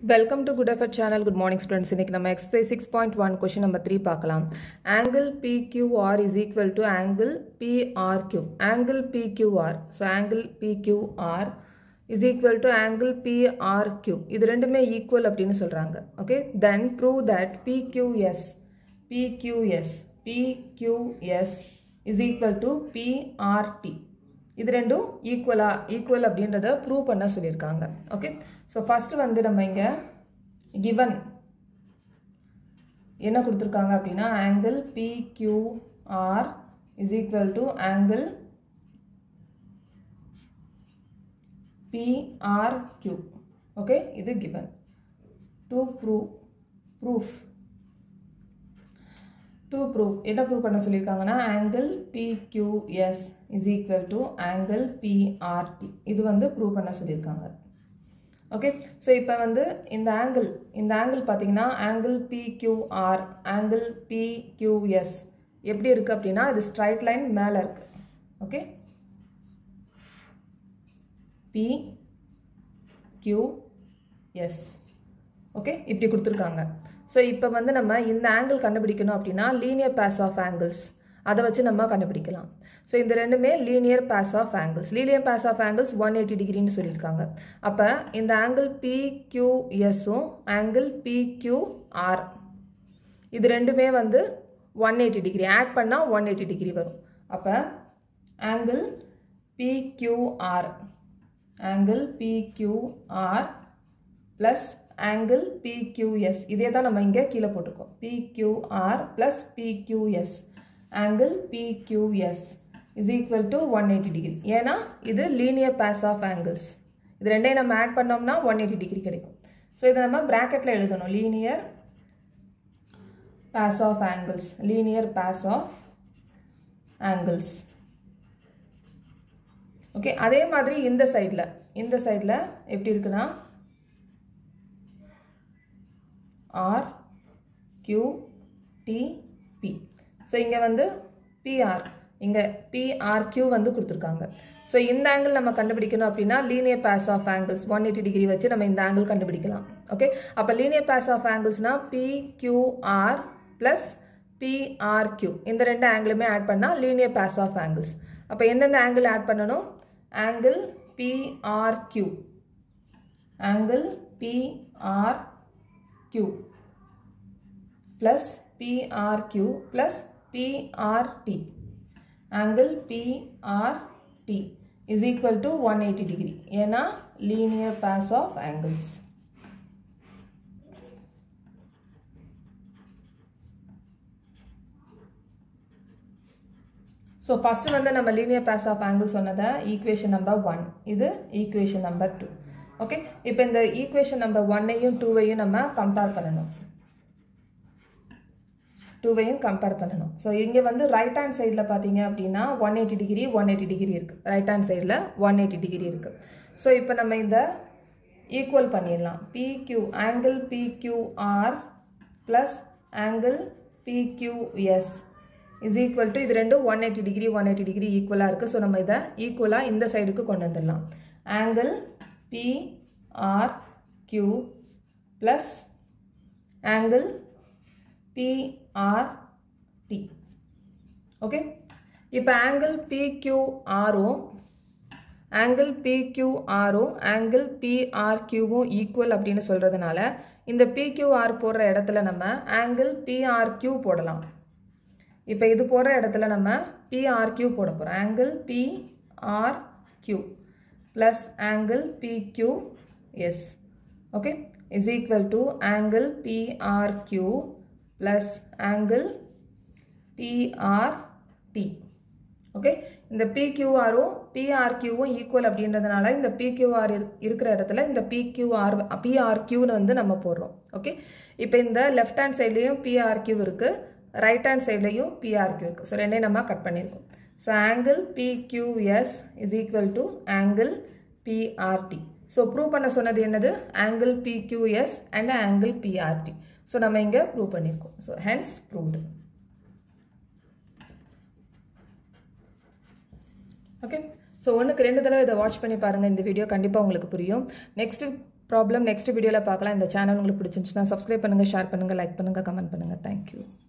Welcome to good effort channel good morning students இன்னைக்கு நம்ம exercise six point one question number three பார்க்கலாம் angle PQR is equal to angle PRQ angle PQR so angle PQR is equal to angle PRQ இது ரெண்டுமே equal அப்படின்னு சொல்கிறாங்க okay then prove that PQS PQS PQS is equal to PRT இது ரெண்டும் ஈக்குவலா equal அப்படின்றத prove பண்ண சொல்லியிருக்காங்க ஓகே ஸோ ஃபஸ்ட்டு வந்து நம்ம இங்கே கிவன் என்ன கொடுத்துருக்காங்க அப்படின்னா angle PQR is equal to angle PRQ okay இது given to prove proof to prove என்ன ப்ரூவ் பண்ண சொல்லியிருக்காங்கன்னா angle PQS is equal to angle PRT இது வந்து ப்ரூவ் பண்ண சொல்லியிருக்காங்க ஓகே ஸோ இப்போ வந்து இந்த ஆங்கிள் இந்த ஆங்கிள் பார்த்தீங்கன்னா ஆங்கிள் பிக்யூஆர் ஆங்கிள் பிக்யூஎஸ் எப்படி இருக்குது அப்படின்னா இது ஸ்ட்ரைட் லைன் மேலே இருக்குது okay P Q S okay இப்படி கொடுத்துருக்காங்க ஸோ இப்போ வந்து நம்ம இந்த ஆங்கிள் கண்டுபிடிக்கணும் அப்படின்னா லீனியர் பேஸ் ஆஃப் ஆங்கிள்ஸ் அதை வச்சு நம்ம கண்டுபிடிக்கலாம் ஸோ இந்த ரெண்டுமே linear pair of angles linear pair of angles one eighty டிகிரின்னு சொல்லியிருக்காங்க அப்போ இந்த ஆங்கிள் பிக்யூஎஸும் ஆங்கிள் பிக்யூஆர் இது ரெண்டுமே வந்து ஒன் எயிட்டி டிகிரி ஆட் பண்ணால் ஒன் எயிட்டி டிகிரி வரும் அப்போ angle PQR angle PQR plus angle PQS இதே தான் நம்ம இங்கே கீழே போட்டிருக்கோம் PQR plus PQS angle PQS is equal to one eighty degree ஏன்னா இது லீனியர் பேஸ் ஆஃப் ஆங்கிள்ஸ் இது ரெண்டையும் நம்ம ஆட் பண்ணோம்னா ஒன் எயிட்டி டிகிரி கிடைக்கும் ஸோ இதை நம்ம ப்ராக்கெட்டில் எழுதணும் linear pair of angles linear pair of angles okay அதே மாதிரி இந்த சைடில் இந்த சைடில் எப்படி இருக்குன்னா R Q T P so இங்கே வந்து பிஆர் இங்கே பிஆர்கியூ வந்து கொடுத்துருக்காங்க ஸோ இந்த ஆங்கிள் நம்ம கண்டுபிடிக்கணும் அப்படின்னா linear pair of angles one eighty degree வச்சு நம்ம இந்த ஆங்கிள் கண்டுபிடிக்கலாம் ஓகே அப்போ லீனியர் பேஸ் ஆஃப் ஆங்கிள்ஸ்னால் பிக்யூஆர் ப்ளஸ் பிஆர்கியூ இந்த ரெண்டு ஆங்கிளுமே ஆட் பண்ணால் லீனியர் பேஸ் ஆஃப் ஆங்கிள்ஸ் அப்போ எந்தெந்த ஆங்கிள் ஆட் பண்ணணும் angle PRQ angle PRQ plus PRQ plus PRT. Angle PRT is equal to 180 degree. ஏன்னா linear pass of angles. So first வந்து நம்ம லீனியர் பேஸ் ஆஃப் ஆங்கிள் சொன்னதை equation number one இது equation number two okay இப்போ இந்த equation number ஒன்னையும் டூவையும் நம்ம compare பண்ணணும் டூவையும் கம்பேர் பண்ணணும் ஸோ இங்கே வந்து ரைட் ஹேண்ட் சைடில் பார்த்தீங்க அப்படின்னா one eighty degree one eighty degree இருக்குது ரைட் ஹேண்ட் சைடில் ஒன் எயிட்டி டிகிரி இருக்குது ஸோ இப்போ நம்ம இந்த ஈக்குவல் பண்ணிடலாம் PQ angle PQR plus angle PQS is equal to இது ரெண்டும் one eighty degree one eighty degree ஈக்குவலாக இருக்குது ஸோ நம்ம இதை ஈக்குவலாக இந்த சைடுக்கு கொண்டு வந்துடலாம் angle PRQ plus angle PRT okay இப்போ ஆங்கிள் பிக்யூஆரும் ஆங்கிள் பிக்யூஆரும் ஆங்கிள் பிஆர்கியூவும் ஈக்குவல் அப்படின்னு சொல்கிறதுனால இந்த பிக்யூஆர் போடுற இடத்துல நம்ம ஆங்கிள் பிஆர்கியூ போடலாம் இப்போ இது போடுற இடத்துல நம்ம பிஆர்கியூ போட போகிறோம் angle PRQ plus angle PQS okay is equal to angle PRQ plus angle PRT okay இந்த PQRும் PRQவும் ஈக்குவல் அப்படின்றதுனால இந்த PQR இருக்கிற இடத்துல இந்த PQR PRQன்னு வந்து நம்ம போடுறோம் ஓகே இப்போ இந்த லெஃப்ட் ஹேண்ட் சைட்லேயும் PRQ இருக்குது ரைட் ஹேண்ட் சைட்லேயும் PRQ இருக்குது ஸோ ரெண்டையும் நம்ம கட் பண்ணியிருக்கோம் so angle PQS is equal to angle PRT so prove பண்ண சொன்னது என்னது angle PQS and angle PRT so நம்ம இங்கே ப்ரூவ் பண்ணியிருக்கோம் so hence proved okay so ஒன்றுக்கு ரெண்டு தடவை இதை வாட்ச் பண்ணி பாருங்கள் இந்த வீடியோ கண்டிப்பாக உங்களுக்கு புரியும் நெக்ஸ்ட்டு ப்ராப்ளம் நெக்ஸ்ட் வீடியோவில் பார்க்கலாம் இந்த சேனல் உங்களுக்கு பிடிச்சிருந்துச்சுன்னா சப்ஸ்கிரைப் பண்ணுங்கள் ஷேர் பண்ணுங்கள் லைக் பண்ணுங்கள் கமெண்ட் பண்ணுங்கள் தேங்க்யூ